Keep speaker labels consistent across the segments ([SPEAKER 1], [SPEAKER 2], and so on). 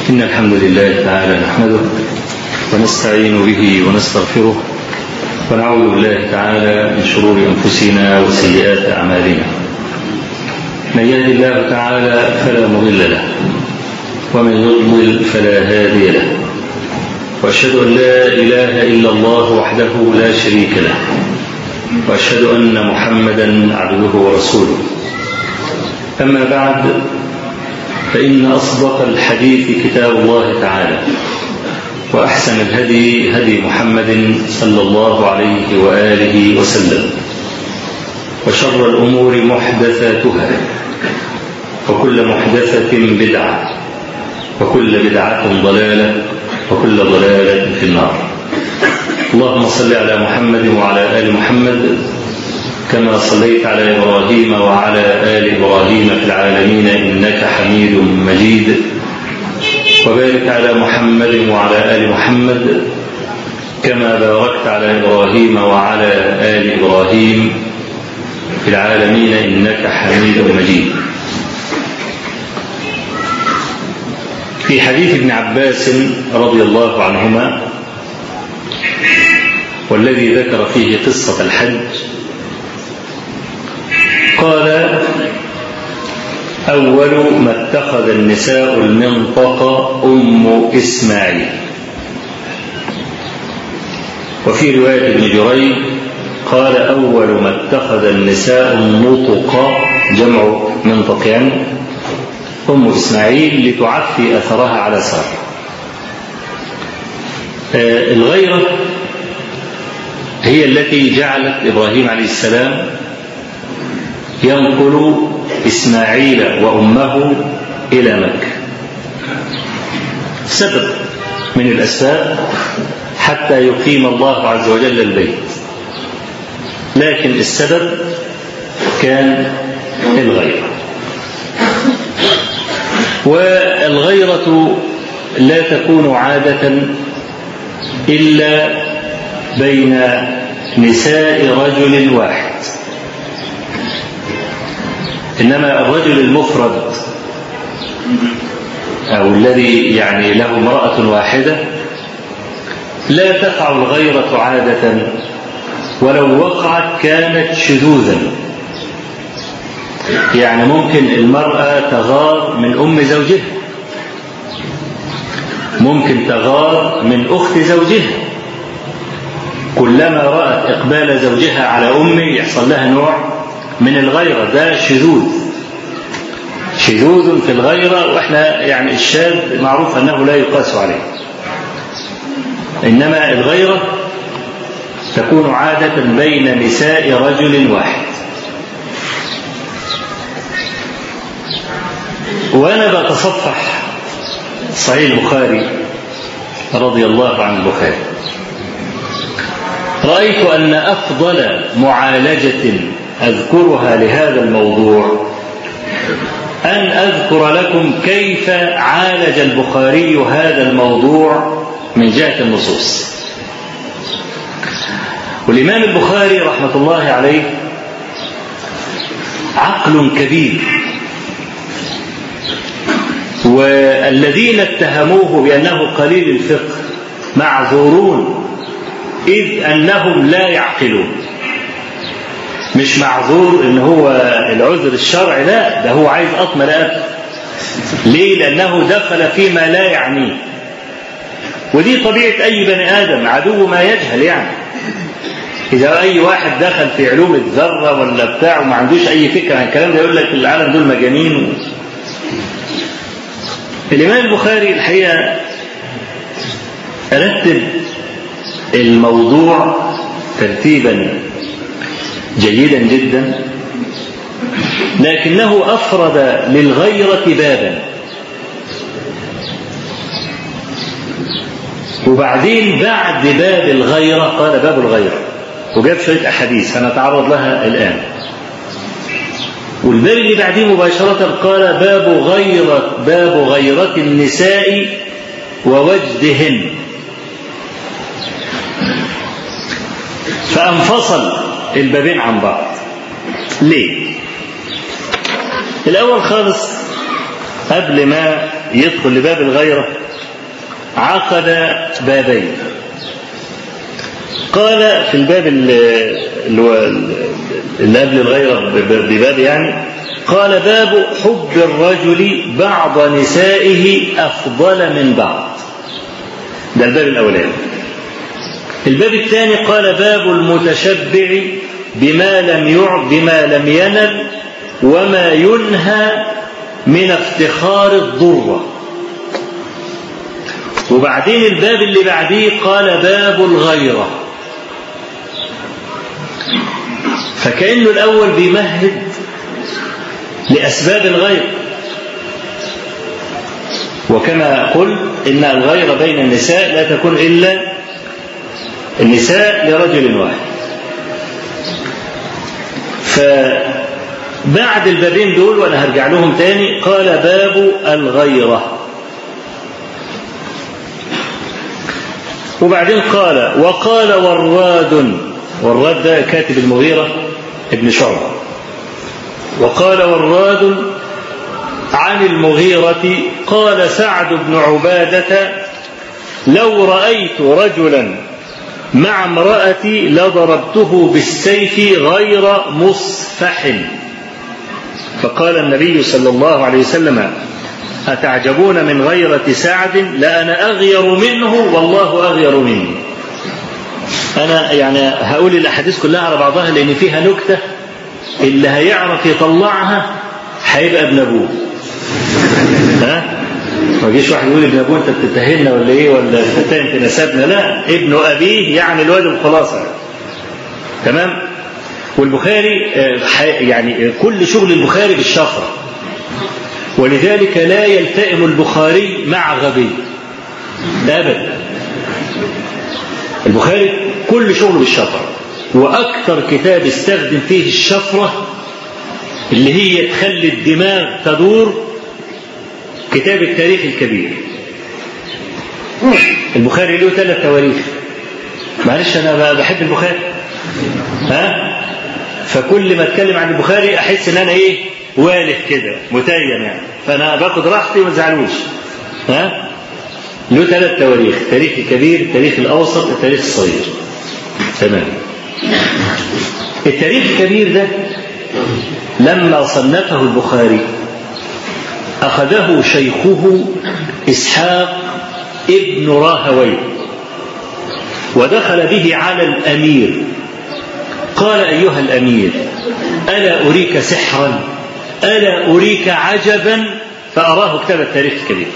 [SPEAKER 1] إن الحمد لله تعالى نحمده ونستعين به ونستغفره ونعوذ بالله تعالى من شرور أنفسنا وسيئات أعمالنا من يهد الله تعالى فلا مضل له ومن يضلل فلا هادي له وأشهد أن لا إله إلا الله وحده لا شريك له وأشهد أن محمدا عبده ورسوله أما بعد فإن أصدق الحديث كتاب الله تعالى وأحسن الهدي هدي محمد صلى الله عليه وآله وسلم وشر الأمور محدثاتها وكل محدثة بدعة وكل بدعة ضلالة وكل ضلالة في النار اللهم صل على محمد وعلى آل محمد كما صليت على إبراهيم وعلى آل إبراهيم في العالمين إنك حميد مجيد وبارك على محمد وعلى آل محمد كما باركت على إبراهيم وعلى آل إبراهيم في العالمين إنك حميد مجيد في حديث ابن عباس رضي الله عنهما والذي ذكر فيه قصة الحج قال أول ما اتخذ النساء المنطقة أم إسماعيل وفي رواية ابن جريج قال أول ما اتخذ النساء النطق جمع منطق يعني أم إسماعيل لتعفي أثرها على سارة آه الغيرة هي التي جعلت إبراهيم عليه السلام ينقل إسماعيل وأمه إلى مكة سبب من الأسباب حتى يقيم الله عز وجل البيت لكن السبب كان الغيرة والغيرة لا تكون عادة إلا بين نساء رجل واحد إنما الرجل المفرد أو الذي يعني له امرأة واحدة لا تقع الغيرة عادة ولو وقعت كانت شذوذا يعني ممكن المرأة تغار من أم زوجها ممكن تغار من أخت زوجها كلما رأت إقبال زوجها على أمه يحصل لها نوع من الغيرة ده شذوذ شذوذ في الغيرة وإحنا يعني الشاذ معروف أنه لا يقاس عليه إنما الغيرة تكون عادة بين نساء رجل واحد وأنا بتصفح صحيح البخاري رضي الله عن البخاري رأيت أن أفضل معالجة أذكرها لهذا الموضوع أن أذكر لكم كيف عالج البخاري هذا الموضوع من جهة النصوص والإمام البخاري رحمة الله عليه عقل كبير والذين اتهموه بأنه قليل الفقه معذورون إذ أنهم لا يعقلون مش معذور ان هو العذر الشرعي لا ده هو عايز اطمى رقبته ليه لانه دخل فيما لا يعنيه ودي طبيعه اي بني ادم عدو ما يجهل يعني اذا اي واحد دخل في علوم الذره ولا بتاع وما عندوش اي فكره عن الكلام ده يقول لك العالم دول مجانين الامام البخاري الحقيقه رتب الموضوع ترتيبا جيدا جدا لكنه افرد للغيره بابا وبعدين بعد باب الغيره قال باب الغيره وجاب شويه احاديث هنتعرض لها الان والباب اللي بعديه مباشرة قال باب غيرة باب غيرة النساء ووجدهن فانفصل البابين عن بعض ليه الأول خالص قبل ما يدخل لباب الغيرة عقد بابين قال في الباب اللي هو اللي قبل الغيرة بباب يعني قال باب حب الرجل بعض نسائه أفضل من بعض ده الباب الأولاني الباب الثاني قال باب المتشبع بما لم يع بما لم ينل وما ينهى من افتخار الضرة وبعدين الباب اللي بعديه قال باب الغيرة فكأنه الأول بيمهد لأسباب الغير وكما قلت إن الغيرة بين النساء لا تكون إلا النساء لرجل واحد فبعد البابين دول وأنا هرجع لهم تاني قال باب الغيرة وبعدين قال وقال وراد وراد ده كاتب المغيرة ابن شعبة وقال وراد عن المغيرة قال سعد بن عبادة لو رأيت رجلا مع امرأتي لضربته بالسيف غير مصفح فقال النبي صلى الله عليه وسلم أتعجبون من غيرة سعد لأنا أغير منه والله أغير مني أنا يعني هقول الأحاديث كلها على بعضها لأن فيها نكتة اللي هيعرف يطلعها هيبقى ابن أبوه ها ما يجيش واحد يقول ابن ابوه انت بتتهمنا ولا ايه ولا بتتهم في نسبنا لا ابن ابيه يعني الواد الخلاصه تمام والبخاري يعني كل شغل البخاري بالشفره ولذلك لا يلتئم البخاري مع غبي ابدا البخاري كل شغله بالشفره واكثر كتاب استخدم فيه الشفره اللي هي تخلي الدماغ تدور كتاب التاريخ الكبير البخاري له ثلاث تواريخ معلش انا بحب البخاري ها فكل ما اتكلم عن البخاري احس ان انا ايه والف كده متيم يعني فانا باخد راحتي وما تزعلوش ها له ثلاث تواريخ التاريخ الكبير التاريخ الاوسط التاريخ الصغير تمام التاريخ الكبير ده لما صنفه البخاري أخذه شيخه إسحاق ابن راهوي ودخل به على الأمير قال أيها الأمير ألا أريك سحرا ألا أريك عجبا فأراه كتاب التاريخ الكبير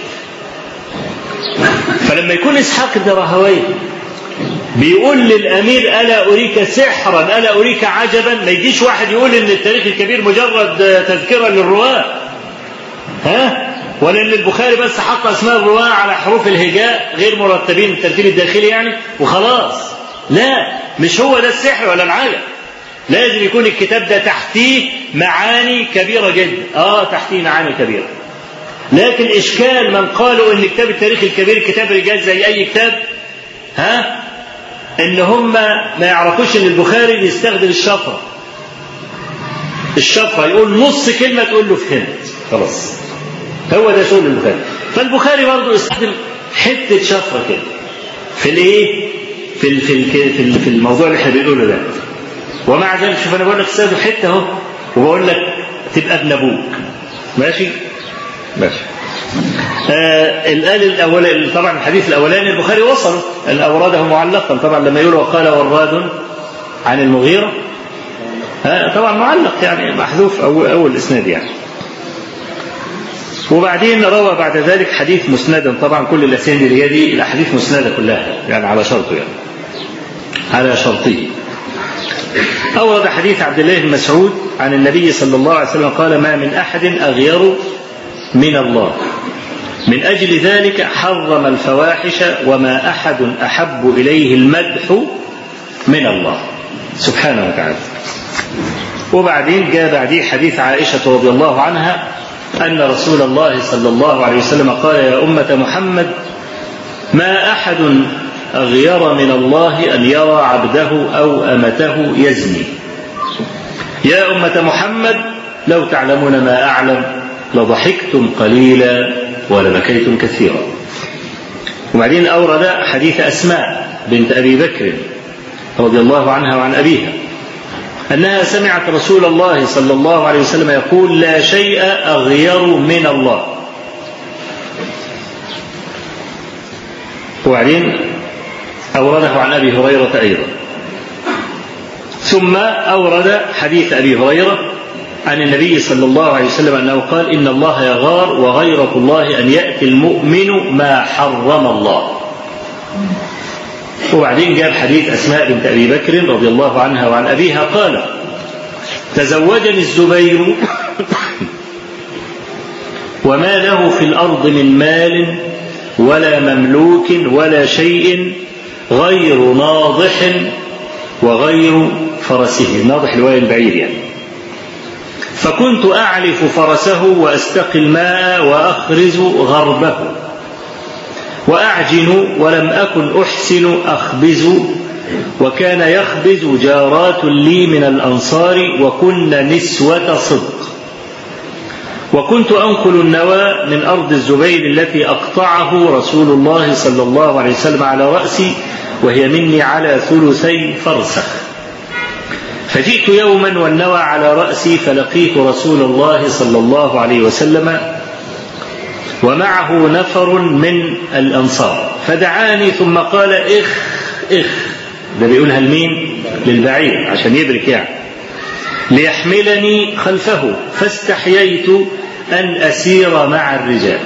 [SPEAKER 1] فلما يكون إسحاق بن راهوي بيقول للأمير ألا أريك سحرا ألا أريك عجبا ما يجيش واحد يقول إن التاريخ الكبير مجرد تذكرة للرواة ها ولا ان البخاري بس حط اسماء الرواه على حروف الهجاء غير مرتبين الترتيب الداخلي يعني وخلاص لا مش هو ده السحر ولا العجب لازم يكون الكتاب ده تحتيه معاني كبيرة جدا اه تحتيه معاني كبيرة لكن اشكال من قالوا ان كتاب التاريخ الكبير كتاب رجال زي اي كتاب ها ان هم ما يعرفوش ان البخاري بيستخدم الشفره الشفره يقول نص كلمه تقول له فهمت خلاص هو ده شغل البخاري فالبخاري برضه يستخدم حته شفره كده في الايه في ال في ال في, في الموضوع اللي احنا بنقوله ده ومع ذلك شوف انا بقول لك استاذ حته اهو وبقول لك تبقى ابن ابوك ماشي ماشي آه الآل الأول طبعا الحديث الأولاني البخاري وصله أورده معلقا طبعا لما يقول وقال وراد عن المغيرة آه طبعا معلق يعني محذوف أول, أول إسناد يعني وبعدين روى بعد ذلك حديث مسندا طبعا كل الأسانيد اللي هي دي الأحاديث مسندة كلها يعني على شرطه يعني على شرطه أورد حديث عبد الله بن مسعود عن النبي صلى الله عليه وسلم قال ما من أحد أغير من الله من أجل ذلك حرم الفواحش وما أحد أحب إليه المدح من الله سبحانه وتعالى وبعدين جاء بعديه حديث عائشة رضي الله عنها أن رسول الله صلى الله عليه وسلم قال يا أمة محمد ما أحد أغير من الله أن يرى عبده أو أمته يزني يا أمة محمد لو تعلمون ما أعلم لضحكتم قليلا ولبكيتم كثيرا وبعدين أورد حديث أسماء بنت أبي بكر رضي الله عنها وعن أبيها أنها سمعت رسول الله صلى الله عليه وسلم يقول لا شيء أغير من الله وبعدين أورده عن أبي هريرة أيضا ثم أورد حديث أبي هريرة عن النبي صلى الله عليه وسلم أنه قال إن الله يغار وغيرة الله أن يأتي المؤمن ما حرم الله وبعدين جاب حديث أسماء بنت أبي بكر رضي الله عنها وعن أبيها قال تزوجني الزبير وما له في الأرض من مال ولا مملوك ولا شيء غير ناضح وغير فرسه ناضح الوالي البعير يعني فكنت أعلف فرسه وأستقي الماء وأخرز غربه وأعجن ولم أكن أحسن أخبز وكان يخبز جارات لي من الأنصار وكن نسوة صدق وكنت أنقل النوى من أرض الزبير التي أقطعه رسول الله صلى الله عليه وسلم على رأسي وهي مني على ثلثي فرسخ فجئت يوما والنوى على رأسي فلقيت رسول الله صلى الله عليه وسلم ومعه نفر من الأنصار فدعاني ثم قال إخ إخ ده بيقولها لمين للبعير عشان يدرك يعني ليحملني خلفه فاستحييت أن أسير مع الرجال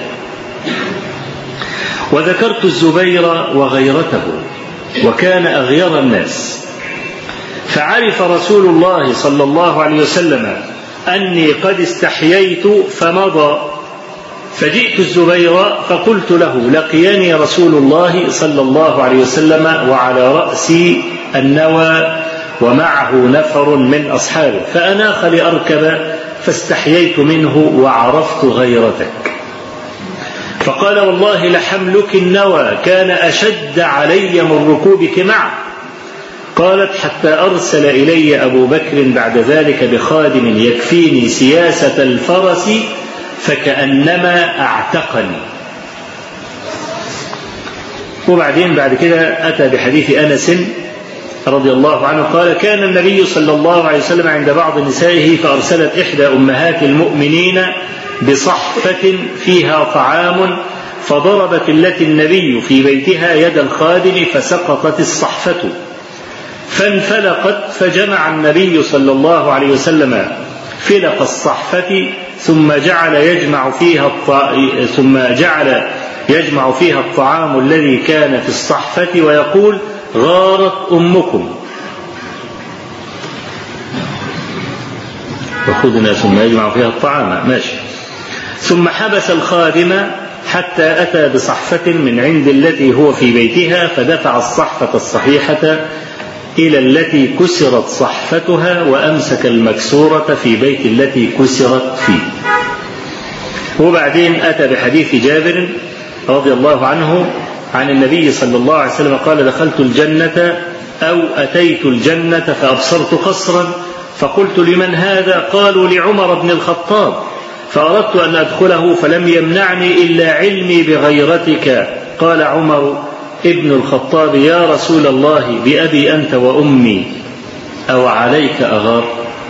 [SPEAKER 1] وذكرت الزبير وغيرته وكان أغير الناس فعرف رسول الله صلى الله عليه وسلم أني قد استحييت فمضى فجئت الزبير فقلت له لقيني رسول الله صلى الله عليه وسلم وعلى رأسي النوى ومعه نفر من أصحابه فأناخ لأركب فاستحييت منه وعرفت غيرتك فقال والله لحملك النوى كان أشد علي من ركوبك معه قالت حتى أرسل إلي أبو بكر بعد ذلك بخادم يكفيني سياسة الفرس فكأنما أعتقني وبعدين بعد كده أتى بحديث أنس رضي الله عنه قال كان النبي صلى الله عليه وسلم عند بعض نسائه فأرسلت إحدى أمهات المؤمنين بصحفة فيها طعام فضربت التي النبي في بيتها يد الخادم فسقطت الصحفة فانفلقت فجمع النبي صلى الله عليه وسلم فلق الصحفة ثم جعل يجمع فيها الط... ثم جعل يجمع فيها الطعام الذي كان في الصحفة ويقول غارت أمكم وخذنا ثم يجمع فيها الطعام ماشي ثم حبس الخادم حتى أتى بصحفة من عند التي هو في بيتها فدفع الصحفة الصحيحة إلى التي كسرت صحفتها وأمسك المكسورة في بيت التي كسرت فيه وبعدين أتى بحديث جابر رضي الله عنه عن النبي صلى الله عليه وسلم قال دخلت الجنة أو أتيت الجنة فأبصرت قصرا فقلت لمن هذا قالوا لعمر بن الخطاب فأردت أن أدخله فلم يمنعني إلا علمي بغيرتك قال عمر ابن الخطاب يا رسول الله بأبي أنت وأمي أو عليك أغار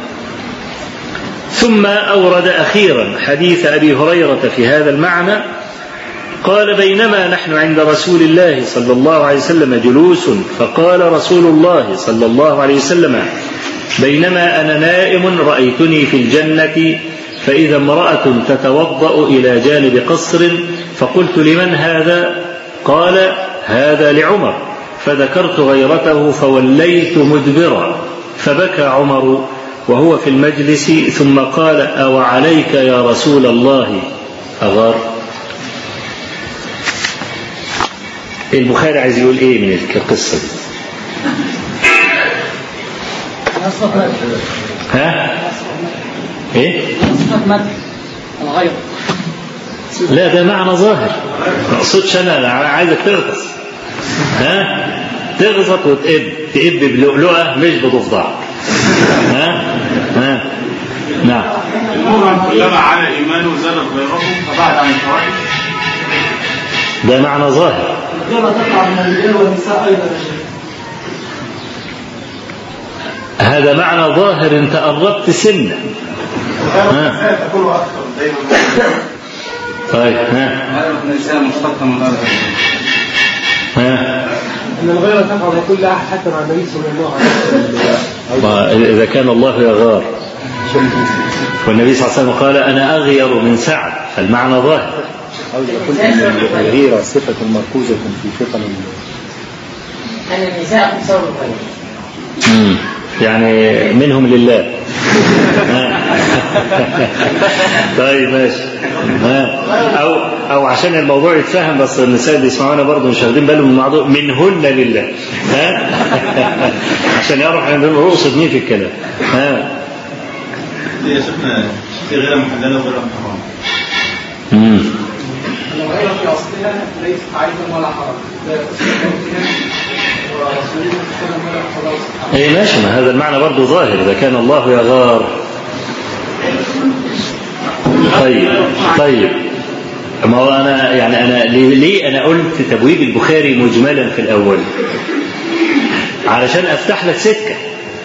[SPEAKER 1] ثم أورد أخيرا حديث أبي هريرة في هذا المعنى قال بينما نحن عند رسول الله صلى الله عليه وسلم جلوس فقال رسول الله صلى الله عليه وسلم بينما أنا نائم رأيتني في الجنة فإذا امرأة تتوضأ إلى جانب قصر فقلت لمن هذا قال هذا لعمر فذكرت غيرته فوليت مدبرا فبكى عمر وهو في المجلس ثم قال أو عليك يا رسول الله أغار البخاري عايز يقول ايه من القصه دي ها ايه
[SPEAKER 2] الغير
[SPEAKER 1] لا ده معنى ظاهر ما اقصدش انا انا عايزك تغطس ها تغطس وتقب تقب بلؤلؤه مش بضفدع ها ها نعم
[SPEAKER 3] كلما على ايمانه زادت غيره فبعد عن الفوائد
[SPEAKER 1] ده معنى ظاهر
[SPEAKER 3] كما تقع من الرجال والنساء ايضا يا شيخ
[SPEAKER 1] هذا معنى ظاهر انت قربت سنة ها
[SPEAKER 3] تكون اكثر دائما
[SPEAKER 1] طيب ها
[SPEAKER 4] هذا الإنسان مشتق من هذا
[SPEAKER 1] ها
[SPEAKER 3] ان الغيره تقع من كل احد حتى مع النبي صلى الله عليه وسلم
[SPEAKER 1] ما إذا كان الله يغار والنبي صلى الله عليه وسلم قال أنا أغير من سعد فالمعنى ظاهر
[SPEAKER 5] أو إذا قلت أن الغيرة صفة مركوزة في فطن
[SPEAKER 2] أن النساء تساوي الغير
[SPEAKER 1] مم. يعني منهم لله ها. طيب ماشي ها. او او عشان الموضوع يتفهم بس النساء اللي يسمعونا برضه مش واخدين بالهم من الموضوع منهن لله ها عشان يعرف احنا نقصد مين في الكلام ها
[SPEAKER 6] يا شيخنا في غير محلله وغير محرمه
[SPEAKER 1] مم.
[SPEAKER 3] الغيره في اصلها ليست عيبا ولا حرج لا ورسول الله صلى الله عليه وسلم
[SPEAKER 1] اي ماشي ما هذا المعنى برضه ظاهر اذا كان الله يغار طيب طيب ما هو انا يعني انا ليه, ليه انا قلت تبويب البخاري مجملا في الاول علشان افتح لك سكه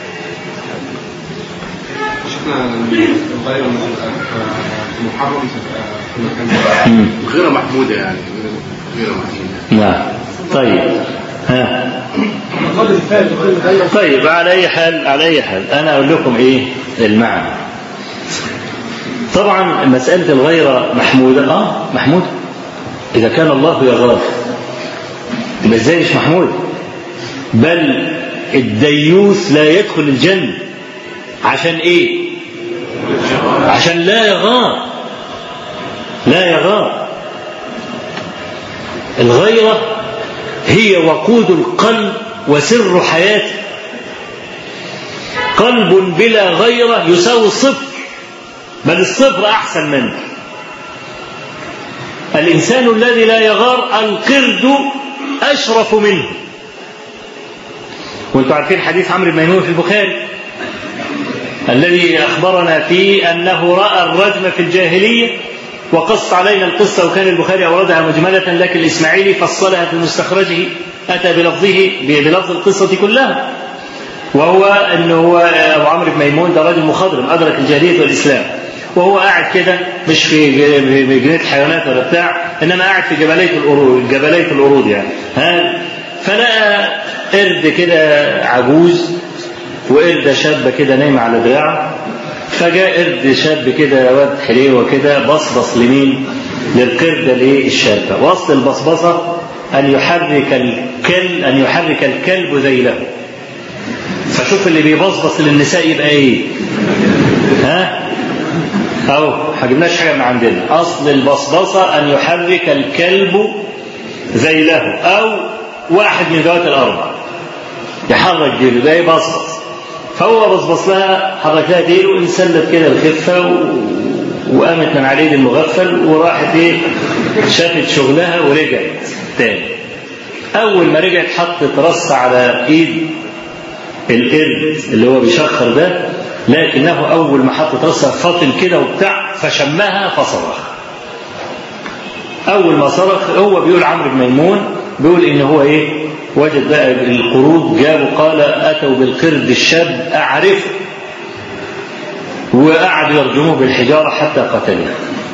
[SPEAKER 4] شفنا الغير محرم في مكان
[SPEAKER 1] مم.
[SPEAKER 4] غير محمودة يعني غير محمودة
[SPEAKER 1] نعم طيب ها
[SPEAKER 3] قول الفعل كل غيره
[SPEAKER 1] طيب على اي حال على اي حال انا اقول لكم ايه المعنى طبعا مساله الغيره محموده اه محموده اذا كان الله يغار يبقى ازاي مش محمود بل الديوث لا يدخل الجنه عشان ايه عشان لا يغار لا يغار الغيره هي وقود القلب وسر حياته قلب بلا غيره يساوي الصفر بل الصفر احسن منه الانسان الذي لا يغار القرد اشرف منه وانتم عارفين حديث عمرو بن ميمون في البخاري الذي اخبرنا فيه انه راى الرجم في الجاهليه وقص علينا القصه وكان البخاري اوردها مجمله لكن الاسماعيلي فصلها في مستخرجه اتى بلفظه بلفظ القصه كلها وهو انه هو ابو عمرو بن ميمون ده راجل مخضرم ادرك الجاهليه والاسلام وهو قاعد كده مش في في جنينه حيوانات ولا بتاع انما قاعد في جبليه القرود جبليه القرود يعني ها فلقى قرد كده عجوز وقرده شابه كده نايمه على دراعه فجاء قرد شاب كده واد حليوه كده بصبص لمين؟ للقرده الايه الشابه واصل البصبصه ان يحرك الكل ان يحرك الكلب ذيله فشوف اللي بيبصبص للنساء يبقى ايه؟ ها؟ اهو ما جبناش حاجه من عندنا اصل البصبصه ان يحرك الكلب ذيله او واحد من ذوات الاربع يحرك ديله ده يبصبص فهو بصبص لها حرك لها ديله انسلت كده الخفه و... وقامت من عليه المغفل وراحت ايه شافت شغلها ورجعت تاني اول ما رجعت حطت رص على ايد القرد اللي هو بيشخر ده لكنه اول ما حطت راسها فاطن كده وبتاع فشمها فصرخ اول ما صرخ هو بيقول عمرو بن ميمون بيقول ان هو ايه وجد بقى القرود جابوا قال اتوا بالقرد الشاب اعرفه وقعدوا يرجموه بالحجاره حتى قتلوه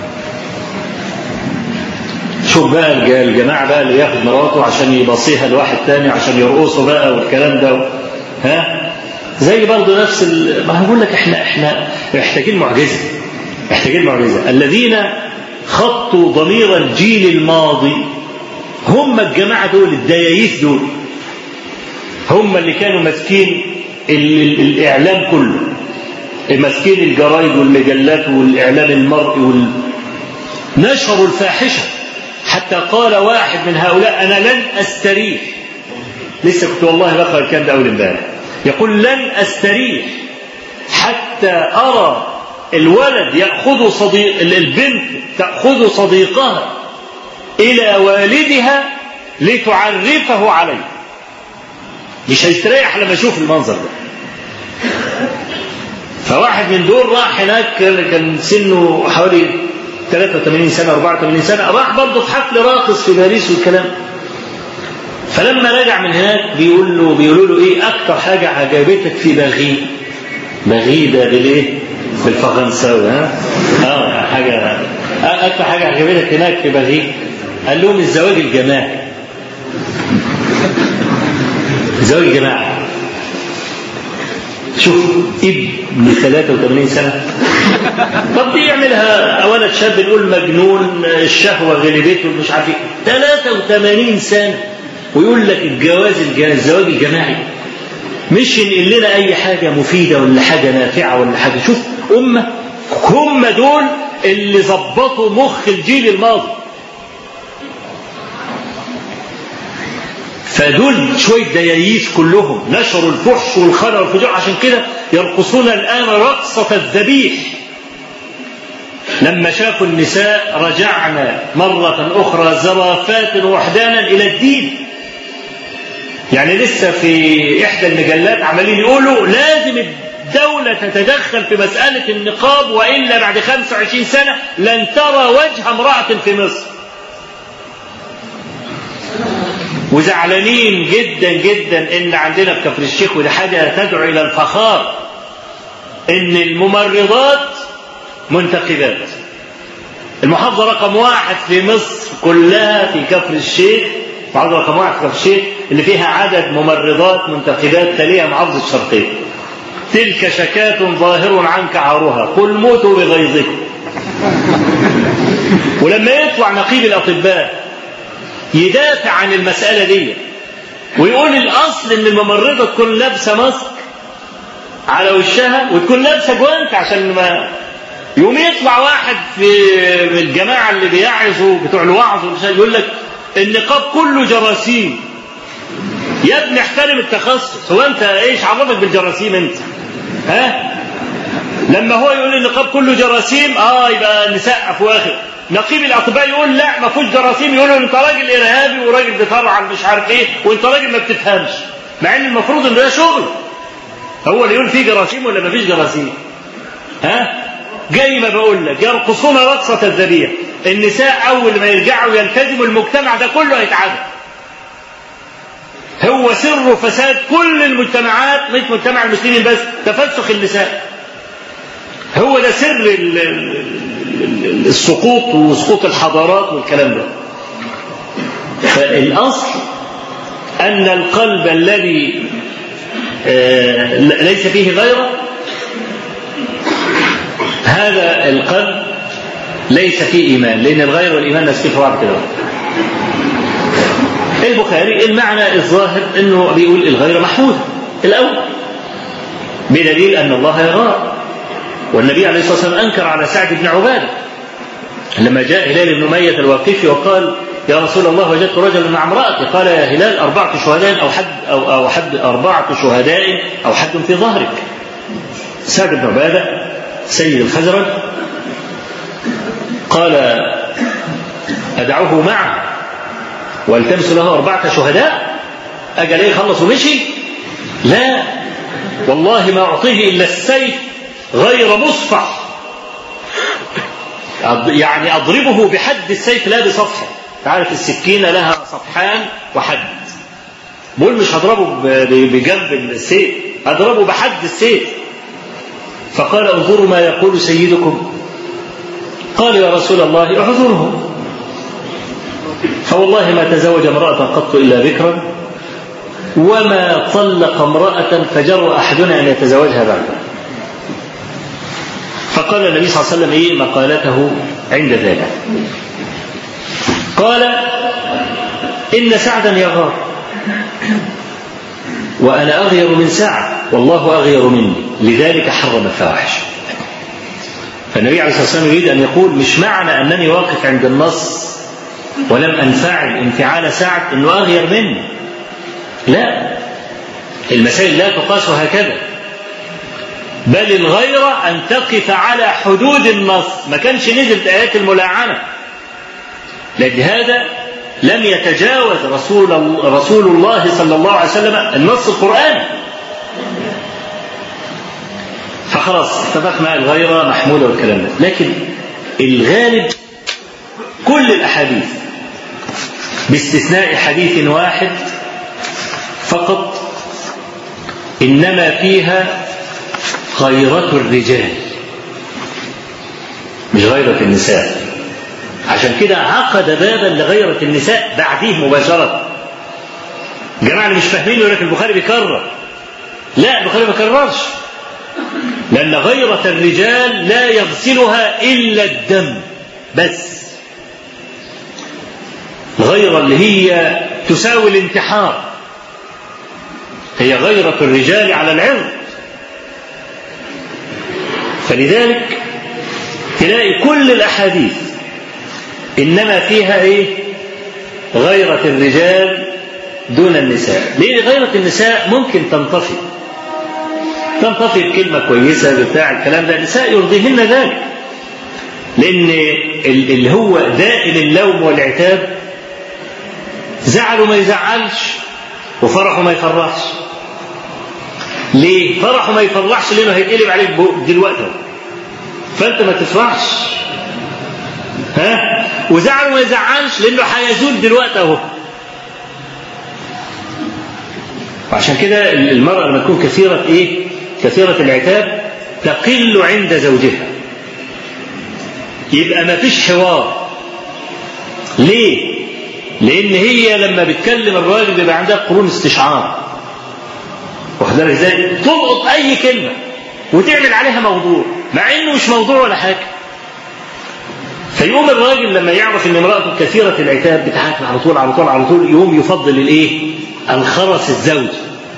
[SPEAKER 1] شوف بقى الج- الجماعه بقى اللي ياخد مراته عشان يبصيها لواحد تاني عشان يرقصوا بقى والكلام ده ها زي برضه نفس ال... ما هقول لك احنا احنا محتاجين معجزه محتاجين معجزه الذين خطوا ضمير الجيل الماضي هم الجماعه دول الدياييث دول هم اللي كانوا ماسكين ال... ال... الاعلام كله ماسكين الجرايد والمجلات والاعلام المرئي وال... نشروا الفاحشه حتى قال واحد من هؤلاء انا لن استريح لسه كنت والله بقرا الكلام ده اول امبارح يقول لن استريح حتى ارى الولد ياخذ صديق البنت تاخذ صديقها الى والدها لتعرفه عليه مش هيستريح لما يشوف المنظر ده فواحد من دول راح هناك كان سنه حوالي 83 سنة 84 سنة راح برضه في حفل راقص في باريس والكلام فلما رجع من هناك بيقول له بيقولوا له ايه اكتر حاجة عجبتك في بغي بغي ده بالايه بالفرنساوي ها اه حاجة اكتر حاجة عجبتك هناك في بغي قال لهم الزواج الجماعي الزواج الجماعي شوف ابن 83 سنة طب دي يعملها ولد شاب نقول مجنون الشهوة غلبته مش عارف ايه 83 سنة ويقول لك الجواز الزواج الجماعي مش ينقل لنا اي حاجة مفيدة ولا حاجة نافعة ولا حاجة شوف أمة هم دول اللي ظبطوا مخ الجيل الماضي فدول شوية دياييس كلهم نشروا الفحش والخنا والفجور عشان كده يرقصون الآن رقصة الذبيح لما شافوا النساء رجعنا مرة أخرى زرافات وحدانا إلى الدين يعني لسه في إحدى المجلات عمالين يقولوا لازم الدولة تتدخل في مسألة النقاب وإلا بعد 25 سنة لن ترى وجه امرأة في مصر وزعلانين جدا جدا ان عندنا في كفر الشيخ ودي حاجه تدعو الى الفخار ان الممرضات منتخبات المحافظه رقم واحد في مصر كلها في كفر الشيخ محافظه رقم واحد في كفر الشيخ اللي فيها عدد ممرضات منتخبات تليها محافظه الشرقيه تلك شكاة ظاهر عنك عارها قل موتوا بغيظكم ولما يطلع نقيب الاطباء يدافع عن المسألة دي ويقول الأصل إن الممرضة تكون لابسة ماسك على وشها وتكون لابسة جوانت عشان ما يوم يطلع واحد في من الجماعة اللي بيعظوا بتوع الوعظ يقول لك النقاب كله جراثيم يا ابني احترم التخصص هو انت ايش عرفك بالجراثيم انت ها لما هو يقول النقاب كله جراثيم اه يبقى نسقف واخر نقيب الاطباء يقول لا ما فيهوش جراثيم يقولوا انت راجل ارهابي وراجل بتطلع مش عارف ايه وانت راجل ما بتفهمش مع ان المفروض ان ده شغل هو اللي يقول فيه جراثيم ولا ما فيش جراثيم ها جاي ما بقول لك يرقصون رقصة الذبيح النساء أول ما يرجعوا يلتزموا المجتمع ده كله هيتعدل هو سر فساد كل المجتمعات مش مجتمع المسلمين بس تفسخ النساء هو ده سر السقوط وسقوط الحضارات والكلام ده فالأصل أن القلب الذي ليس فيه غيره هذا القلب ليس فيه إيمان لأن الغير والإيمان ناس في بعض كده البخاري المعنى الظاهر أنه بيقول الغير محمود الأول بدليل أن الله يغار والنبي عليه الصلاة والسلام أنكر على سعد بن عبادة لما جاء هلال بن أمية الواقفي وقال يا رسول الله وجدت رجلا مع امرأتي قال يا هلال أربعة شهداء أو حد أو أو حد أربعة شهداء أو حد في ظهرك سعد بن عبادة سيد الخزرج قال أدعوه معه والتمس له أربعة شهداء أجل إيه خلص ومشي لا والله ما أعطيه إلا السيف غير مصفح يعني أضربه بحد السيف لا بصفحة تعرف السكينة لها صفحان وحد بقول مش هضربه بجنب السيف هضربه بحد السيف فقال انظروا ما يقول سيدكم قال يا رسول الله اعذره فوالله ما تزوج امرأة قط إلا ذكرا وما طلق امرأة فجر أحدنا أن يتزوجها بعد فقال النبي صلى الله عليه وسلم إيه مقالته عند ذلك قال إن سعدا يغار وأنا أغير من سعد والله أغير مني لذلك حرم الفواحش فالنبي عليه الصلاة والسلام يريد أن يقول مش معنى أنني واقف عند النص ولم أنفعل انفعال سعد أنه أغير مني لا المسائل لا تقاس هكذا بل الغيرة أن تقف على حدود النص ما كانش نزلت آيات الملاعنة لأن هذا لم يتجاوز رسول رسول الله صلى الله عليه وسلم النص القرآني فخلاص اتفقنا الغيرة محمودة والكلام ده لكن الغالب كل الأحاديث باستثناء حديث واحد فقط إنما فيها غيرة الرجال مش غيرة النساء عشان كده عقد بابا لغيرة النساء بعديه مباشرة الجماعة اللي مش فاهمين يقول لك البخاري بيكرر لا البخاري ما كررش لأن غيرة الرجال لا يغسلها إلا الدم بس الغيرة اللي هي تساوي الانتحار هي غيرة الرجال على العرض فلذلك تلاقي كل الأحاديث إنما فيها إيه غيرة الرجال دون النساء ليه غيرة النساء ممكن تنطفي تنطفي بكلمة كويسة بتاع الكلام ده النساء يرضيهن ذلك لأن اللي هو دائم اللوم والعتاب زعله ما يزعلش وفرحه ما يفرحش ليه؟ فرحه ما يفرحش لأنه هيتقلب عليك دلوقتي فأنت ما تفرحش ها؟ وزعله ما يزعلش لأنه هيزول دلوقتي أهو وعشان كده المرأة لما تكون كثيرة إيه؟ كثيرة العتاب تقل عند زوجها يبقى ما فيش حوار ليه؟ لأن هي لما بتكلم الراجل بيبقى عندها قرون استشعار واخد بالك ازاي؟ تلقط أي كلمة وتعمل عليها موضوع مع إنه مش موضوع ولا حاجة فيقوم الراجل لما يعرف ان امرأته كثيرة العتاب بتعاتب على طول على طول على طول يقوم يفضل الايه؟ الخرس الزوجي.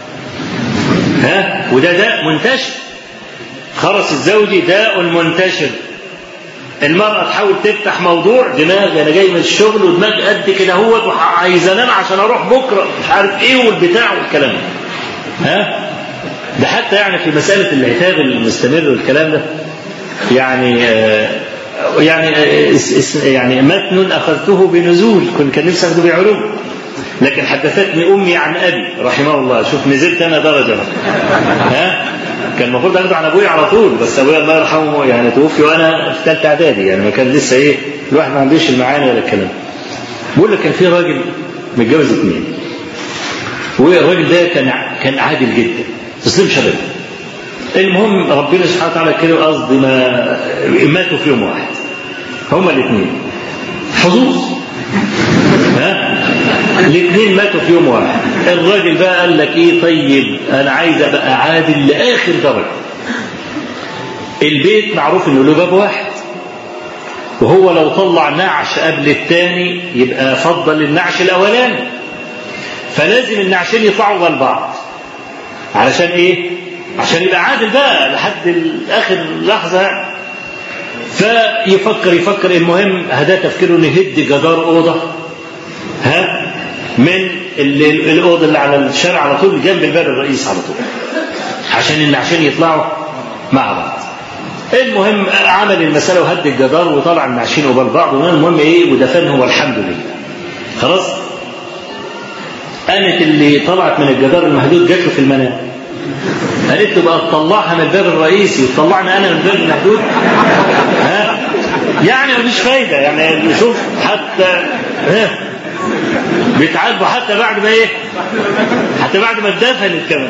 [SPEAKER 1] ها؟ وده داء منتشر. خرس الزوجي داء منتشر. المرأة تحاول تفتح موضوع دماغي أنا جاي من الشغل ودماغي قد كده اهوت وعايز أنام عشان أروح بكرة مش عارف إيه والبتاع والكلام ده. ها؟ ده حتى يعني في مسألة العتاب المستمر والكلام ده يعني آه يعني يعني متن اخذته بنزول كنت كان نفسي اخذه بعلوم لكن حدثتني امي عن ابي رحمه الله شوف نزلت انا درجه ها كان المفروض اخده عن ابويا على طول بس ابويا الله يرحمه يعني توفي وانا في ثالثه اعدادي يعني ما كان لسه ايه الواحد ما عندوش المعاني ولا الكلام بقول لك كان في راجل متجوز اثنين والراجل ده كان كان عادل جدا تسلم شباب المهم ربنا سبحانه وتعالى كده قصدي ما ماتوا في يوم واحد هما الاثنين حظوظ ها الاثنين ماتوا في يوم واحد الراجل بقى قال لك ايه طيب انا عايز ابقى عادل لاخر درجه البيت معروف انه له باب واحد وهو لو طلع نعش قبل الثاني يبقى فضل النعش الاولاني فلازم النعشين يطلعوا ورا بعض علشان ايه عشان يبقى عادل بقى لحد اخر لحظه فيفكر يفكر المهم هذا تفكيره انه يهد جدار اوضه ها من الاوضه اللي على الشارع على طول جنب الباب الرئيس على طول عشان ان عشان يطلعوا مع بعض المهم عمل المساله وهد الجدار وطلع النعشين قبال بعض المهم ايه ودفنهم والحمد لله خلاص قامت اللي طلعت من الجدار المهدود جات له في المنام قالت له بقى تطلعها من الباب الرئيسي وتطلعني انا من الباب المحدود ها يعني مفيش فايده يعني شوف حتى ها بيتعاتبوا حتى بعد ما ايه حتى بعد ما اتدفنت كمان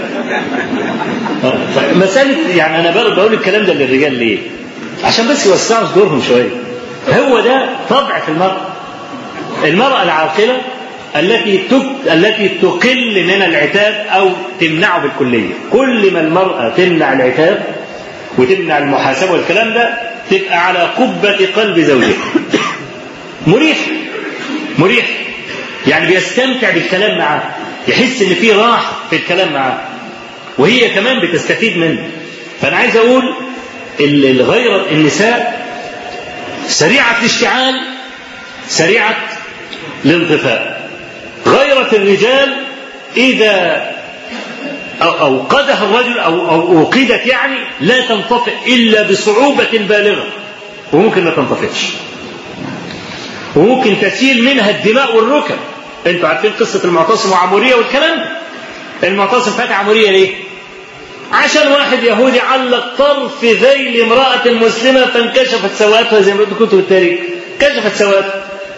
[SPEAKER 1] مسألة يعني أنا برضه بقول الكلام ده للرجال ليه؟ عشان بس يوسعوا صدورهم شوية. هو ده طبع في المرأة. المرأة العاقلة التي تك... التي تقل من العتاب او تمنعه بالكليه كل ما المراه تمنع العتاب وتمنع المحاسبه والكلام ده تبقى على قبه قلب زوجها مريح مريح يعني بيستمتع بالكلام معاه يحس ان في راحه في الكلام معاه وهي كمان بتستفيد منه فانا عايز اقول الغيرة النساء سريعه الاشتعال سريعه الانطفاء غيرة الرجال إذا أوقدها الرجل أو أو أوقدت يعني لا تنطفئ إلا بصعوبة بالغة وممكن ما تنطفئش وممكن تسيل منها الدماء والركب انتوا عارفين قصة المعتصم وعمورية والكلام ده المعتصم فتح عمورية ليه؟ عشان واحد يهودي علق طرف ذيل امرأة مسلمة فانكشفت سواتها زي ما قلت كتب التاريخ كشفت سواتها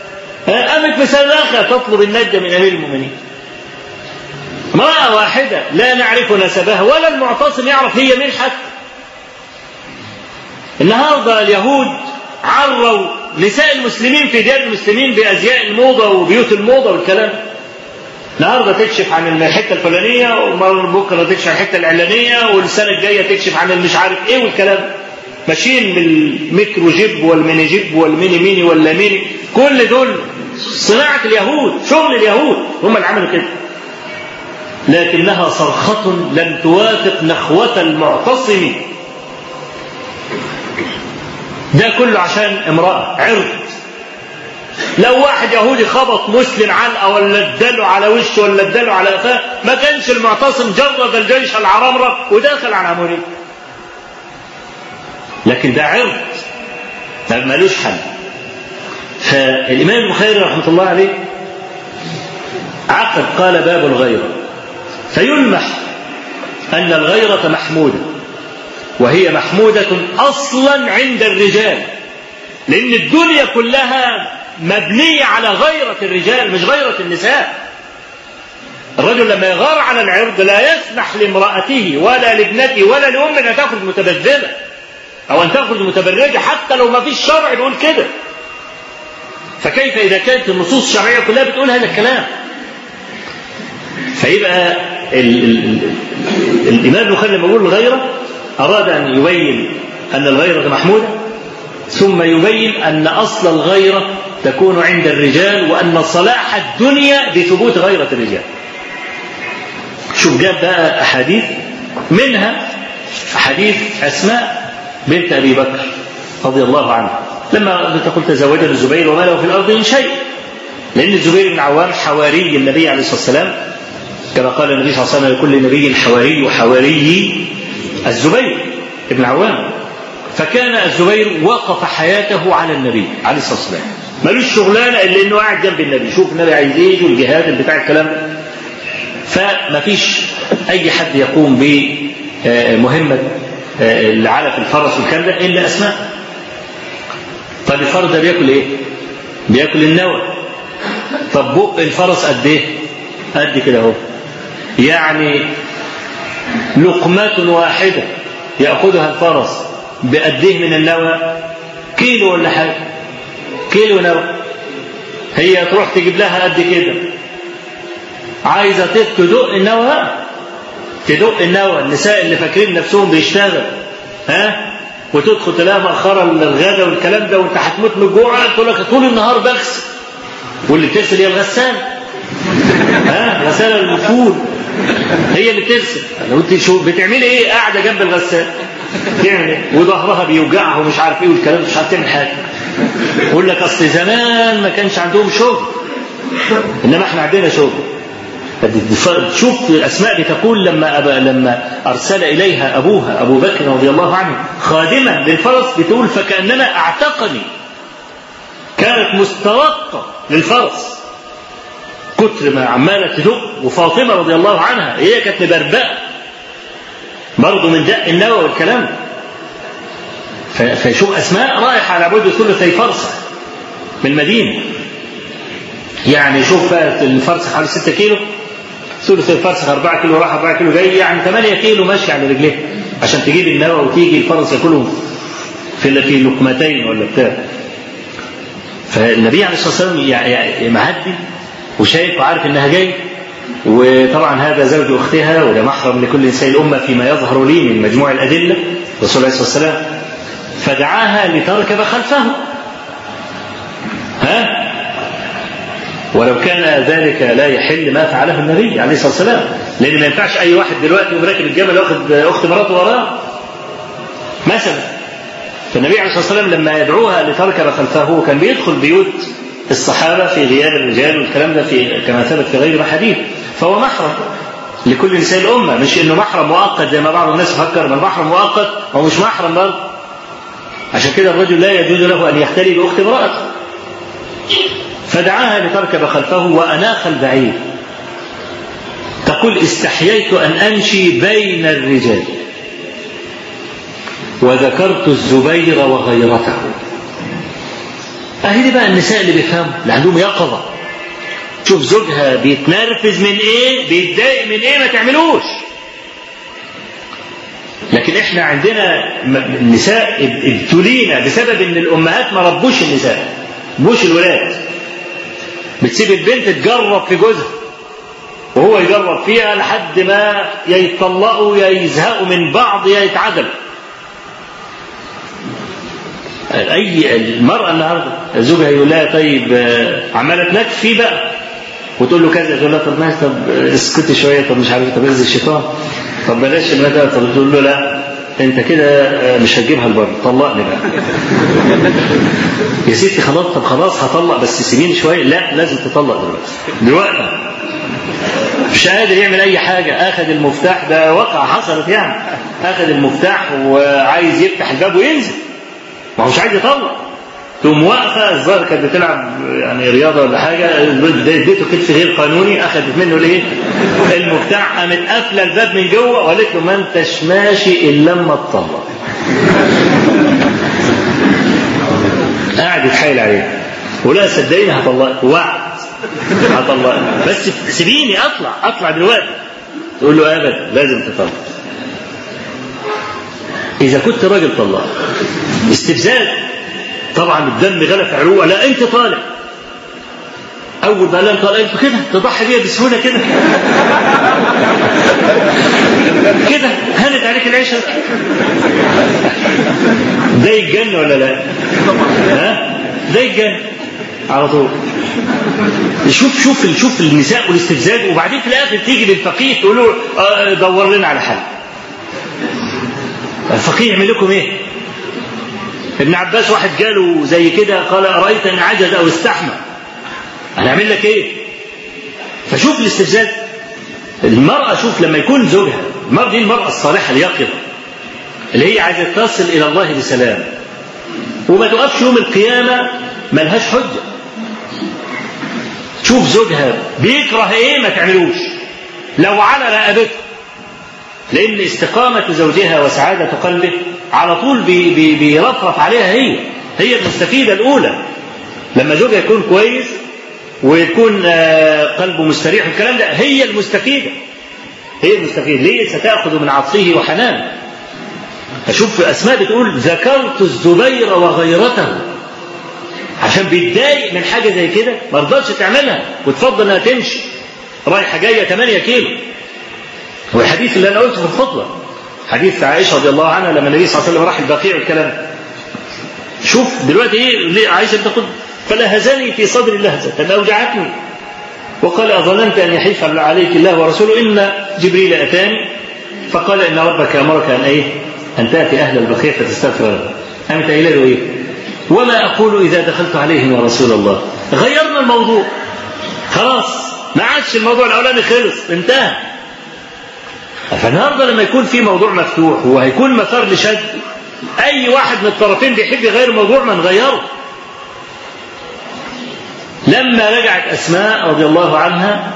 [SPEAKER 1] قامت مسلخة تطلب النجدة من أمير المؤمنين امرأة واحدة لا نعرف نسبها ولا المعتصم يعرف هي مين حتى النهارده اليهود عروا نساء المسلمين في ديار المسلمين بازياء الموضه وبيوت الموضه والكلام النهارده تكشف عن الحته الفلانيه وبكره تكشف عن الحته العلانيه والسنه الجايه تكشف عن المش عارف ايه والكلام ماشيين بالميكرو جيب والميني جيب والميني ميني ولا ميني كل دول صناعه اليهود شغل اليهود هم اللي عملوا كده لكنها صرخة لم توافق نخوة المعتصم ده كله عشان امرأة عرض لو واحد يهودي خبط مسلم علقة ولا اداله على وشه ولا اداله على قفاه ما كانش المعتصم جرد الجيش العرمرة وداخل على عموري لكن ده عرض ده ملوش حل فالإمام البخاري رحمة الله عليه عقد قال باب الغيرة فيلمح أن الغيرة محمودة وهي محمودة أصلا عند الرجال لأن الدنيا كلها مبنية على غيرة الرجال مش غيرة النساء الرجل لما يغار على العرض لا يسمح لامرأته ولا لابنته ولا لأم أن تخرج متبذلة أو أن تخرج متبرجة حتى لو ما فيش شرع بيقول كده فكيف إذا كانت النصوص الشرعية كلها بتقول هذا الكلام فيبقى ال ال ال الإمام البخاري لما يقول الغيرة أراد أن يبين أن الغيرة محمودة ثم يبين أن أصل الغيرة تكون عند الرجال وأن صلاح الدنيا بثبوت غيرة الرجال شوف جاب بقى أحاديث منها حديث أسماء بنت أبي بكر رضي الله عنها لما تقول تزوجها الزبير وما له في الأرض من شيء لأن الزبير بن عوام حواري النبي عليه الصلاة والسلام كما قال النبي صلى الله عليه وسلم لكل نبي حواري وحواري الزبير بن عوام فكان الزبير وقف حياته على النبي عليه الصلاه والسلام ملوش شغلانه الا انه قاعد جنب النبي شوف النبي عايز ايه والجهاد بتاع الكلام فما فيش اي حد يقوم بمهمه العلف الفرس والكلام ده الا اسماء طب الفرس ده بياكل ايه؟ بياكل النوى طب بق الفرس قد ايه؟ قد كده اهو يعني لقمة واحدة يأخذها الفرس بقديه من النوى كيلو ولا حاجة كيلو نوى هي تروح تجيب لها قد كده عايزة تدق النوى تدق النوى النساء اللي فاكرين نفسهم بيشتغل ها وتدخل تلاقيها مأخرة الغدا والكلام ده وانت هتموت من الجوع تقول لك طول النهار بغسل واللي بتغسل هي الغسالة ها غسالة الفول هي اللي بتغسل لو انت شو بتعملي ايه قاعده جنب الغسال تعمل ايه وظهرها بيوجعها ومش عارف ايه والكلام مش عارف تعمل حاجه يقول لك اصل زمان ما كانش عندهم شغل انما احنا عندنا شغل شوف اسماء بتقول لما أبا لما ارسل اليها ابوها ابو بكر رضي الله عنه خادما للفرس بتقول فكانما اعتقني كانت مسترقه للفرس كتر ما عماله تدق وفاطمه رضي الله عنها هي كانت مبربقه برضه من دق النوى والكلام فشوف اسماء رايحه على بعد ثلثي فرسخ من المدينه يعني شوف بقى الفرسخ حوالي 6 كيلو ثلث الفرسخ 4 كيلو راح 4 كيلو جاي يعني 8 كيلو ماشي على رجليه عشان تجيب النوى وتيجي الفرس ياكلهم في في لقمتين ولا بتاع فالنبي عليه الصلاه والسلام يعني معدي وشايف وعارف انها جاي وطبعا هذا زوج اختها وده محرم لكل انسان الامه فيما يظهر لي من مجموع الادله الرسول عليه الصلاه والسلام فدعاها لتركب خلفه ها ولو كان ذلك لا يحل ما فعله النبي عليه الصلاه والسلام لان ما ينفعش اي واحد دلوقتي يقوم راكب الجمل واخد اخت مراته وراه مثلا فالنبي عليه الصلاه والسلام لما يدعوها لتركب خلفه كان بيدخل بيوت الصحابه في غياب الرجال والكلام ده في كما ثبت في غير حديث فهو محرم لكل نساء الامه مش انه محرم مؤقت زي ما بعض الناس فكر ما المحرم مؤقت هو مش محرم برضه عشان كده الرجل لا يجوز له ان يختلي باخت امراته فدعاها لتركب خلفه واناخ البعير تقول استحييت ان امشي بين الرجال وذكرت الزبير وغيرته اهي دي بقى النساء اللي بيفهموا اللي عندهم يقظه تشوف زوجها بيتنرفز من ايه بيتضايق من ايه ما تعملوش لكن احنا عندنا م- نساء اب- ابتلينا بسبب ان الامهات ما ربوش النساء ربوش الولاد بتسيب البنت تجرب في جوزها وهو يجرب فيها لحد ما يا يتطلقوا يا يزهقوا من بعض يا يتعدلوا اي المراه النهارده زوجها يقول لها طيب آه، عماله تنكف فيه بقى وتقول له كذا تقول لها طب ماشي طب اسكتي شويه طب مش عارف طب اذي الشيطان طب بلاش المدى طب تقول له لا انت كده آه، مش هتجيبها لبره طلقني بقى يا ستي خلاص طب خلاص هطلق بس سيبيني شويه لا لازم تطلق دلوقتي دلوقتي مش قادر يعمل اي حاجه اخذ المفتاح ده واقعه حصلت يعني اخذ المفتاح وعايز يفتح الباب وينزل ما هو مش عايز يطلق تقوم واقفه الظاهر كانت بتلعب يعني رياضه ولا حاجه اديته كتف غير قانوني اخذت منه الايه؟ المفتاح قامت قافله الباب من جوه وقالت له ما انتش ماشي الا لما تطلق. قاعد يتحايل عليه ولا صدقيني هطلقك وعد هطلقك بس سيبيني اطلع اطلع دلوقتي تقول له ابدا لازم تطلق اذا كنت راجل طلق استفزاز طبعا الدم غلى في عروقه لا انت طالع اول ما لم طالع انت كده تضحي بيها بسهوله كده كده هانت عليك العيشه ده يتجن ولا لا؟ ها؟ ده يتجن على طول شوف شوف شوف النساء والاستفزاز وبعدين في الاخر تيجي للفقيه تقول له آه، دور لنا على حل الفقيه يعمل لكم ايه؟ ابن عباس واحد جاله زي كده قال أرأيت إن عجز أو استحمى هنعمل لك إيه؟ فشوف الاستفزاز المرأة شوف لما يكون زوجها المرأة دي المرأة الصالحة اليقظة اللي هي عايزة تصل إلى الله بسلام وما تقفش يوم القيامة ملهاش حجة شوف زوجها بيكره إيه ما تعملوش لو على رقبته لأن استقامة زوجها وسعادة قلبه على طول بي بي بيرفرف عليها هي هي المستفيدة الأولى لما زوجها يكون كويس ويكون آه، قلبه مستريح والكلام ده هي المستفيدة هي المستفيدة ليه ستأخذ من عطفه وحنانه أشوف أسماء بتقول ذكرت الزبير وغيرته عشان بيتضايق من حاجة زي كده ما رضتش تعملها وتفضل انها تمشي رايحة جاية 8 كيلو والحديث اللي انا قلته في الخطبة حديث عائشة رضي الله عنها لما النبي صلى الله عليه وسلم راح البقيع والكلام ده. شوف دلوقتي ايه ليه عائشة بتقول فلهزني في صدري لهزة أوجعتني وقال أظننت أن يحيف عليك الله ورسوله إن جبريل أتاني فقال إن ربك أمرك أن إيه أن تأتي أهل البقيع فتستغفر له قامت قايله له إيه وما أقول إذا دخلت عليهم يا رسول الله غيرنا الموضوع خلاص ما عادش الموضوع الأولاني خلص انتهى فالنهارده لما يكون في موضوع مفتوح وهيكون مسار لشد اي واحد من الطرفين بيحب يغير الموضوع ما نغيره لما رجعت اسماء رضي الله عنها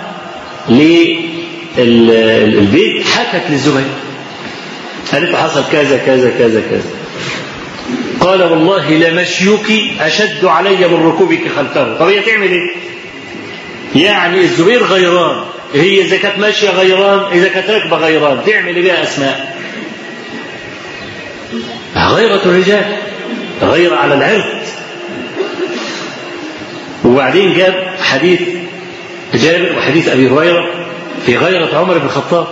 [SPEAKER 1] للبيت حكت للزبير قالت له حصل كذا كذا كذا كذا قال والله لمشيك اشد علي من ركوبك خلفه طب هي تعمل ايه يعني الزبير غيران هي اذا كانت ماشيه غيران اذا كانت راكبه غيران تعمل ايه بقى اسماء غيرة الرجال غير على العرض وبعدين جاب حديث جابر وحديث ابي هريره في غيرة عمر بن الخطاب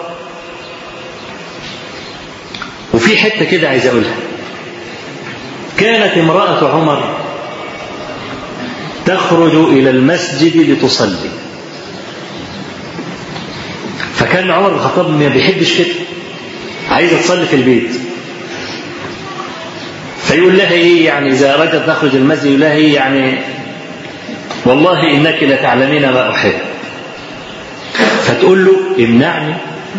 [SPEAKER 1] وفي حته كده عايز اقولها كانت امراه عمر تخرج الى المسجد لتصلي فكان عمر بن الخطاب ما بيحبش كده عايزه تصلي في البيت فيقول لها ايه يعني اذا ارادت تخرج المسجد يقول لها ايه يعني والله انك لتعلمين ما احب فتقول له امنعني